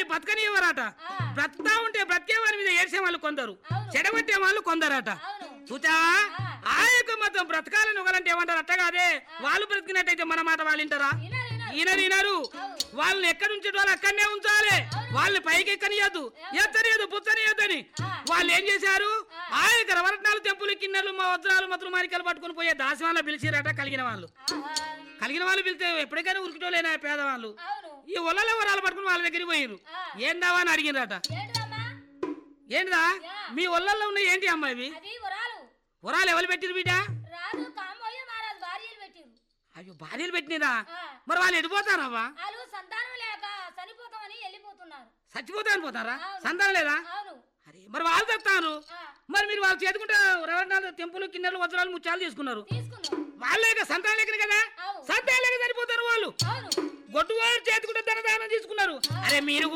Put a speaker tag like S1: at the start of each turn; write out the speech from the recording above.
S1: బతకనివ్వరట
S2: ఆ.
S1: బ్రతుకుతా ఉంటే బ్రతికే వారి మీద ఏడ్చే వాళ్ళు కొందరు
S2: అవును.
S1: చెడగొట్టే వాళ్ళు కొందరట
S2: అవును
S1: చూచావా
S2: ఆ.
S1: ఆ యొక్క మొత్తం బ్రతకాలని ఒకరంటే ఏమంటారు అట్ట కాదే వాళ్ళు బ్రతికినట్టయితే మన మాట వాళ్ళు వింటారా
S2: వినరు, వినరు.
S1: ఈయనరు ఈనరు
S2: అవును.
S1: వాళ్ళని ఎక్కడ ఉంచే వాళ్ళు అక్కడనే ఉంచాలి వాళ్ళని పైకి ఎక్కనియద్దు ఎత్తనియద్దు పుచ్చనియద్దని
S2: ఆ.
S1: వాళ్ళు ఏం చేశారు
S2: ఆ.
S1: ఆ యొక్క రవరత్నాలు తెంపులు కిన్నెలు మా వజ్రాలు మతులు మారికలు పట్టుకుని పోయే దాసవాళ్ళ పిలిచిరట కలిగిన వాళ్ళు
S2: ఆహా.
S1: కలిగిన వాళ్ళు పిలితే ఎప్పటికైనా ఉరికిటోలేనా పేదవాళ్ళు
S2: అవును
S1: ఈ ఒళ్ళలో వరాలు పట్టుకుని వాళ్ళ దగ్గరికి పోయిరు
S2: ఆ.
S1: ఏందావా అని అడిగినరట
S2: ఏంటమ్మా
S1: ఏంటిదా
S2: యా.
S1: మీ ఒళ్ళల్లో ఉన్న ఏంటి అమ్మా ఇవి
S2: అది వరాలు
S1: వరాలు ఎవరు పెట్టిరు బిడ్డ
S2: రాదు కాంబోయ మహారాజు భార్యలు పెట్టిరు
S1: అయ్యో భార్యలు పెట్టినరా
S2: ఆ.
S1: మరి వాళ్ళు ఎడిపోతారవ్వా
S2: వాళ్ళు సంతానం లేక చనిపోతామని వెళ్ళిపోతున్నారు
S1: చచ్చిపోతాను పోతారా
S2: అవును.
S1: సంతానం లేదా
S2: అవును
S1: అరే మరి వాళ్ళు చెప్తాను
S2: ఆ,
S1: మరి మీరు వాళ్ళు చేతుకుంటే రవణాలు తెంపులు కిన్నెలు వజ్రాలు ముత్యాలు తీసుకున్నారు
S2: తీసుకుందాం
S1: వాళ్ళే ఇక సంతానం లేకనే కదా
S2: అవును.
S1: సంతానం లేక చనిపోతారు వాళ్ళు
S2: అవును
S1: గొడ్డు వారు చేతుకుంటే ధనదానం తీసుకున్నారు అరే మీరు